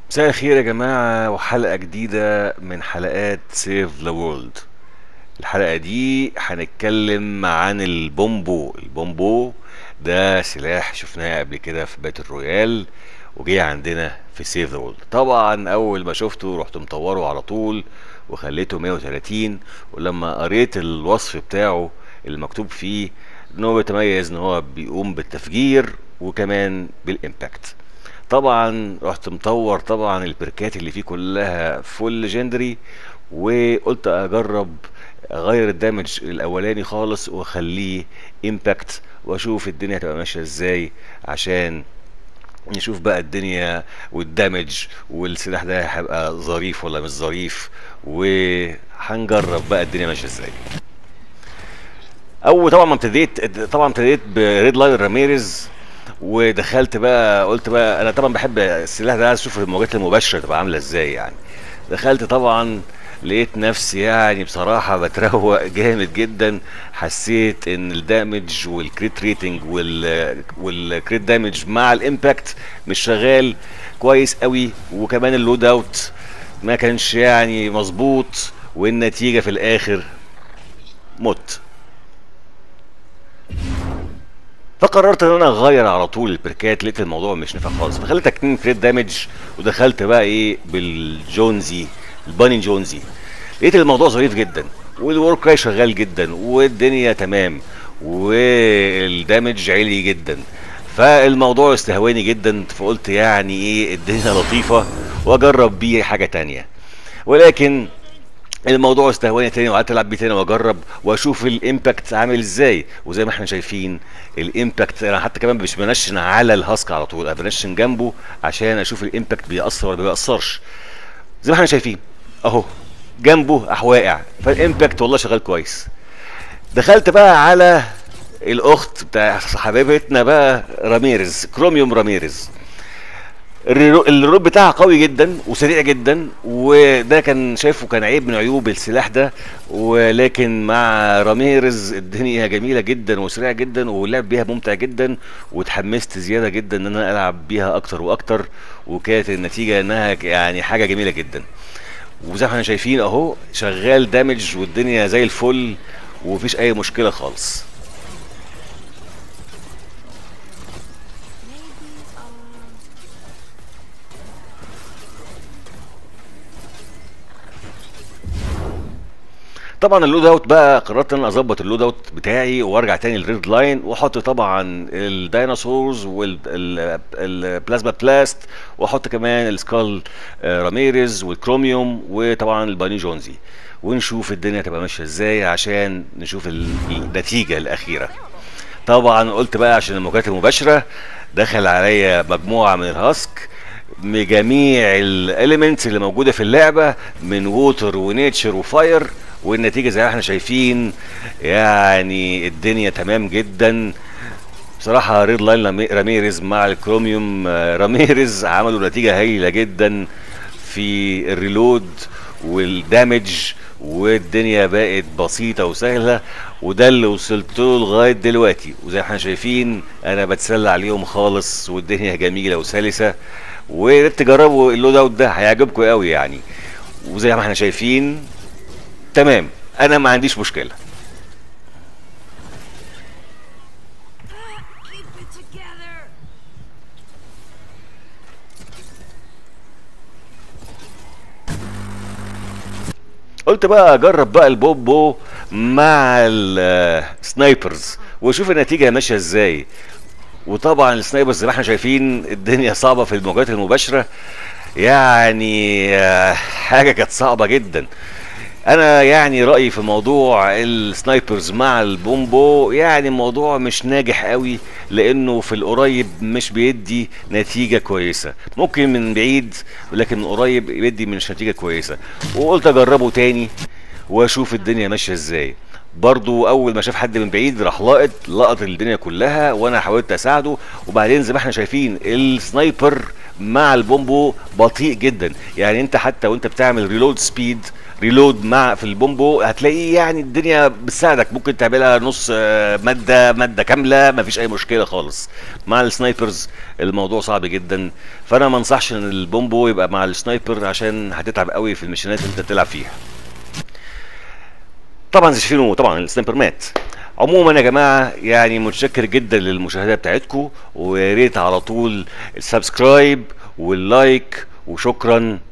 مساء الخير يا جماعة وحلقة جديدة من حلقات سيف ذا وورلد الحلقة دي هنتكلم عن البومبو البومبو ده سلاح شفناه قبل كده في باتل رويال وجه عندنا في سيف ذا وورلد طبعا اول ما شفته رحت مطوره على طول وخليته 130 ولما قريت الوصف بتاعه المكتوب فيه ان هو بيتميز ان هو بيقوم بالتفجير وكمان بالامباكت طبعا رحت مطور طبعا البركات اللي فيه كلها فول ليجندري وقلت اجرب اغير الدامج الاولاني خالص واخليه امباكت واشوف الدنيا هتبقى ماشيه ازاي عشان نشوف بقى الدنيا والدمج والسلاح ده هيبقى ظريف ولا مش ظريف وهنجرب بقى الدنيا ماشيه ازاي اول طبعا ما ابتديت طبعا ابتديت بريد لاين راميريز ودخلت بقى قلت بقى انا طبعا بحب السلاح ده عايز اشوف المواجهات المباشره تبقى عامله ازاي يعني دخلت طبعا لقيت نفسي يعني بصراحة بتروق جامد جدا حسيت ان الدامج والكريت ريتنج وال والكريت دامج مع الامباكت مش شغال كويس قوي وكمان اللود اوت ما كانش يعني مظبوط والنتيجة في الاخر مت فقررت ان انا اغير على طول البركات لقيت الموضوع مش نافع خالص فخليت اتنين كريت دامج ودخلت بقى ايه بالجونزي الباني جونزي لقيت الموضوع ظريف جدا والورك راي شغال جدا والدنيا تمام والدامج عالي جدا فالموضوع استهواني جدا فقلت يعني ايه الدنيا لطيفه واجرب بيه حاجه تانية ولكن الموضوع استهواني تاني وقعدت العب بيه تاني واجرب واشوف الامباكت عامل ازاي وزي ما احنا شايفين الامباكت انا حتى كمان مش بنشن على الهاسك على طول انا بنشن جنبه عشان اشوف الامباكت بيأثر ولا ما بيأثرش زي ما احنا شايفين اهو جنبه احواقع فالامباكت والله شغال كويس دخلت بقى على الاخت بتاع حبيبتنا بقى راميرز كروميوم راميرز الروب بتاعها قوي جدا وسريع جدا وده كان شايفه كان عيب من عيوب السلاح ده ولكن مع راميرز الدنيا جميله جدا وسريعه جدا واللعب بيها ممتع جدا وتحمست زياده جدا ان انا العب بيها اكتر واكتر وكانت النتيجه انها يعني حاجه جميله جدا وزي ما احنا شايفين اهو شغال دامج والدنيا زي الفل ومفيش اي مشكله خالص طبعا اللود اوت بقى قررت ان انا اظبط اللود اوت بتاعي وارجع تاني للريد لاين واحط طبعا الديناصورز والبلازما بلاست واحط كمان السكال راميريز والكروميوم وطبعا الباني جونزي ونشوف الدنيا تبقى ماشيه ازاي عشان نشوف النتيجه الاخيره طبعا قلت بقى عشان المواجهات المباشره دخل عليا مجموعه من الهاسك بجميع الاليمنتس اللي موجوده في اللعبه من ووتر ونيتشر وفاير والنتيجه زي ما احنا شايفين يعني الدنيا تمام جدا بصراحة ريد لاين راميريز مع الكروميوم راميريز عملوا نتيجة هايلة جدا في الريلود والدامج والدنيا بقت بسيطة وسهلة وده اللي وصلت له لغاية دلوقتي وزي ما احنا شايفين انا بتسلى عليهم خالص والدنيا جميلة وسلسة وريت تجربوا اللود اوت ده هيعجبكم قوي يعني وزي ما احنا شايفين تمام انا ما عنديش مشكله قلت بقى اجرب بقى البوبو مع السنايبرز واشوف النتيجه ماشيه ازاي وطبعا السنايبرز زي ما احنا شايفين الدنيا صعبه في المواجهات المباشره يعني حاجه كانت صعبه جدا انا يعني رايي في موضوع السنايبرز مع البومبو يعني الموضوع مش ناجح قوي لانه في القريب مش بيدي نتيجه كويسه ممكن من بعيد لكن من قريب بيدي مش نتيجه كويسه وقلت اجربه تاني واشوف الدنيا ماشيه ازاي برضو اول ما شاف حد من بعيد راح لاقط لقط الدنيا كلها وانا حاولت اساعده وبعدين زي ما احنا شايفين السنايبر مع البومبو بطيء جدا يعني انت حتى وانت بتعمل ريلود سبيد ريلود مع في البومبو هتلاقيه يعني الدنيا بتساعدك ممكن تعملها نص آه، ماده ماده كامله مفيش اي مشكله خالص مع السنايبرز الموضوع صعب جدا فانا ما انصحش ان البومبو يبقى مع السنايبر عشان هتتعب قوي في المشينات اللي انت بتلعب فيها طبعا زي شايفينه طبعا السنايبر مات عموما يا جماعه يعني متشكر جدا للمشاهده بتاعتكم ويا ريت على طول السبسكرايب واللايك وشكرا